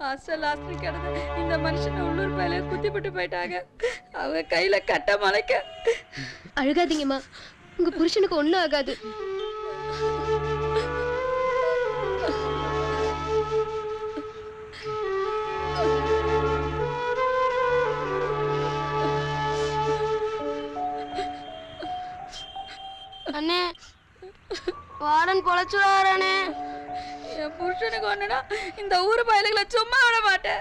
Hostel hostel கிடந்து இந்த மனுஷன் உள்ளூர் பயில குத்திப்பட்டு போயிட்டாங்க அவங்க கையில கட்ட மலைக்க அழுகாதீங்கம்மா உங்க புருஷனுக்கு ஒண்ணும் ஆகாது அண்ணே வாரன் பொழைச்சுடாரண்ணே என் புருஷனுக்கு ஒண்ணுனா இந்த ஊர் பயலுகளை சும்மா விட மாட்டேன்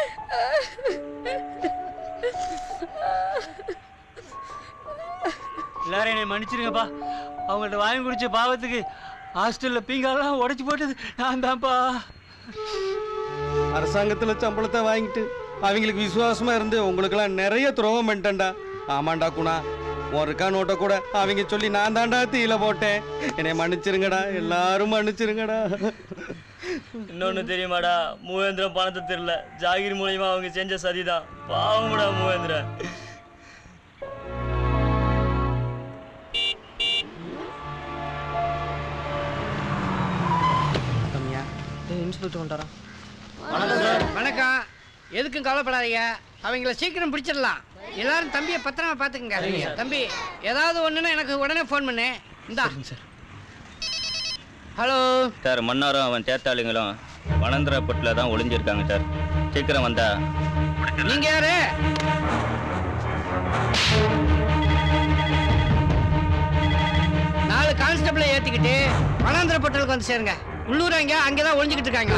எல்லாரும் என்னை மன்னிச்சிருங்கப்பா அவங்கள்ட்ட வாங்கி குடிச்ச பாவத்துக்கு ஹாஸ்டல்ல பீங்காலாம் உடைச்சு போட்டது நான் தான்ப்பா அரசாங்கத்துல சம்பளத்தை வாங்கிட்டு அவங்களுக்கு விசுவாசமா இருந்து உங்களுக்கெல்லாம் நிறைய துரோகம் பண்ணிட்டேன்டா ஆமாண்டா குணா உன் இருக்கா நோட்டை கூட அவங்க சொல்லி நான் தாண்டா தீயில போட்டேன் என்னை மன்னிச்சிருங்கடா எல்லாரும் மன்னிச்சிருங்கடா இன்னொன்னு தெரியுமாடா மூவேந்திரம் பணத்தை தெரியல ஜாகிர் மூலியமா அவங்க செஞ்ச சதிதான் பாவம்டா மூவேந்திரன் இன்ஸ்பெக்டர் வந்துட்டாரா வணக்கம் எதுக்கும் கவலைப்படாதீங்க அவங்கள சீக்கிரம் பிடிச்சிடலாம் எல்லாரும் தம்பியை பத்திரமா பார்த்துக்குங்க தம்பி ஏதாவது ஒண்ணுன்னா எனக்கு உடனே ஃபோன் பண்ணு இந்தா ஹலோ சார் மன்னாரும் அவன் தேத்தாளிங்களும் வனந்திரப்பட்டில் தான் ஒளிஞ்சிருக்காங்க சார் சீக்கிரம் வந்தா நீங்க யாரு நாலு கான்ஸ்டபிளை ஏத்திக்கிட்டு வனாந்திரப்பட்டலுக்கு வந்து சேருங்க உள்ளூராங்க அங்கதான் ஒளிஞ்சுக்கிட்டு இருக்காங்க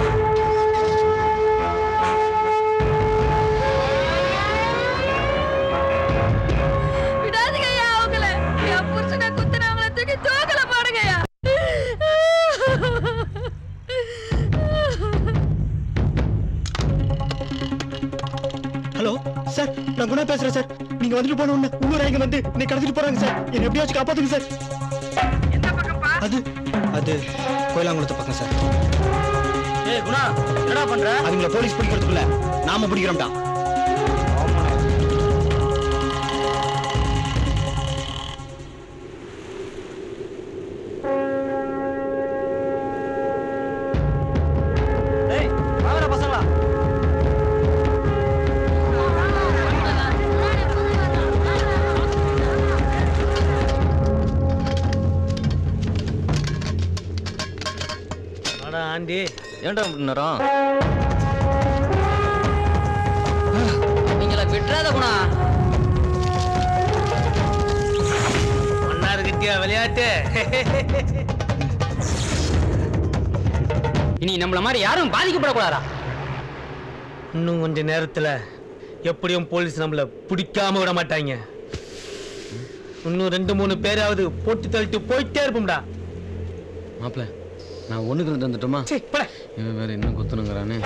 விடாதீங்கய்யா அவங்கள என் புருஷனை குத்துனவங்கள தூக்கி தூக்கல போடுங்கய்யா ஹலோ சார் நான் குணா பேசுறேன் சார் நீங்க வந்துட்டு போன உடனே உள்ளூர் இங்க வந்து என்னை கடத்திட்டு போறாங்க சார் என்ன எப்படியாச்சும் காப்பாத்துங்க சார் அது அது கோயிலாங்குளத்து பக்கம் சார் ஏய் குணா என்னடா பண்ற அதுங்களை போலீஸ் பிடிக்கிறதுக்குள்ள நாம பிடிக்கிறோம்டா ஏய் வாங்கடா பசங்களா அடா ஆண்டி ஏன்டா நேரம் நீங்கள விட்டுறாத குணா மன்னார் கிட்டியா விளையாட்டு இனி நம்மள மாதிரி யாரும் பாதிக்கப்படக்கூடாதா இன்னும் கொஞ்ச நேரத்துல எப்படியும் போலீஸ் நம்மள பிடிக்காம விட மாட்டாங்க இன்னும் ரெண்டு மூணு பேராவது போட்டு தள்ளிட்டு போயிட்டே இருப்போம்டா மாப்பிள்ள நான் ஒண்ணுக்கு ரெண்டு வந்துட்டோமா சீ, போடா. இவன் வேற இன்னும் குத்தணுங்கிறானே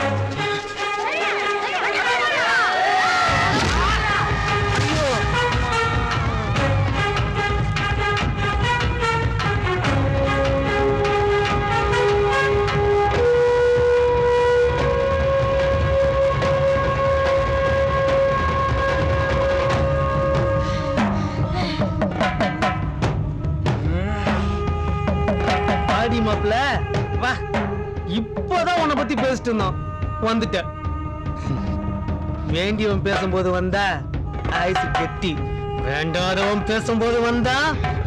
பாடி மாப்பிள்ள வா இப்போதான் உன்னை பத்தி பேசிட்டு இருந்தோம் வந்துட்ட வேண்டியவன் பேசும்போது வந்தா ஐஸ் கெட்டி வேண்டாதவன் பேசும்போது வந்தா